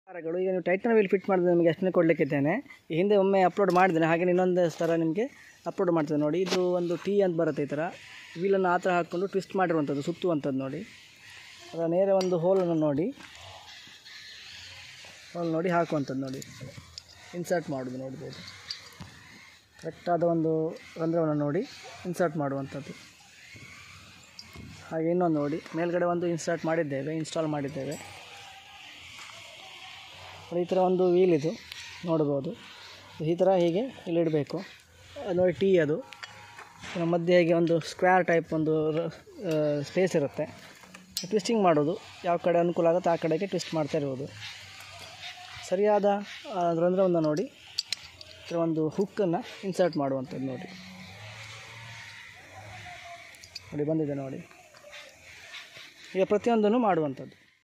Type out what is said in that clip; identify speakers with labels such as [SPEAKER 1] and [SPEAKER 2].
[SPEAKER 1] ನಮಸ್ಕಾರಗಳು ಈಗ ನೀವು ಟೈಟನ್ ವೀಲ್ ಫಿಟ್ ಮಾಡಿದ್ರೆ ನಿಮಗೆ ಎಷ್ಟನೇ ಕೊಡಲಿಕ್ಕಿದ್ದೇನೆ ಈ ಹಿಂದೆ ಒಮ್ಮೆ ಅಪ್ಲೋಡ್ ಮಾಡಿದ್ದೇನೆ ಹಾಗೆ ಇನ್ನೊಂದು ಥರ ನಿಮಗೆ ಅಪ್ಲೋಡ್ ಮಾಡ್ತೇನೆ ನೋಡಿ ಇದು ಒಂದು ಟೀ ಅಂತ ಬರುತ್ತೆ ಈ ಥರ ವೀಲನ್ನು ಆ ಥರ ಹಾಕ್ಕೊಂಡು ಟ್ವಿಸ್ಟ್ ಮಾಡಿರುವಂಥದ್ದು ಸುತ್ತುವಂಥದ್ದು ನೋಡಿ ಅದರ ನೇರ ಒಂದು ಹೋಲನ್ನು ನೋಡಿ ಹೋಲ್ ನೋಡಿ ಹಾಕುವಂಥದ್ದು ನೋಡಿ ಇನ್ಸರ್ಟ್ ಮಾಡೋದು ನೋಡ್ಬೋದು ಕರೆಕ್ಟಾದ ಒಂದು ರಂಧ್ರವನ್ನು ನೋಡಿ ಇನ್ಸರ್ಟ್ ಮಾಡುವಂಥದ್ದು ಹಾಗೆ ಇನ್ನೊಂದು ನೋಡಿ ಮೇಲ್ಗಡೆ ಒಂದು ಇನ್ಸರ್ಟ್ ಮಾಡಿದ್ದೇವೆ ಇನ್ಸ್ಟಾಲ್ ಮಾಡಿದ್ದೇವೆ ನೋಡಿ ಈ ಥರ ಒಂದು ವೀಲ್ ಇದು ನೋಡ್ಬೋದು ಈ ಥರ ಹೀಗೆ ಇಲ್ಲಿ ಇಡಬೇಕು ಅದು ನೋಡಿ ಟೀ ಅದು ಇನ್ನು ಮಧ್ಯೆ ಹೀಗೆ ಒಂದು ಸ್ಕ್ವೇರ್ ಟೈಪ್ ಒಂದು ಸ್ಪೇಸ್ ಇರುತ್ತೆ ಟ್ವಿಸ್ಟಿಂಗ್ ಮಾಡೋದು ಯಾವ ಕಡೆ ಅನುಕೂಲ ಆಗುತ್ತೆ ಆ ಕಡೆಗೆ ಟ್ವಿಸ್ಟ್ ಮಾಡ್ತಾ ಇರ್ಬೋದು ಸರಿಯಾದ ಆ, ರಂಧ್ರವನ್ನು ನೋಡಿ ಈ ಥರ ಒಂದು ಹುಕ್ಕನ್ನು ಇನ್ಸರ್ಟ್ ಮಾಡುವಂಥದ್ದು ನೋಡಿ ನೋಡಿ ಬಂದಿದೆ ನೋಡಿ ಈಗ ಪ್ರತಿಯೊಂದನ್ನು ಮಾಡುವಂಥದ್ದು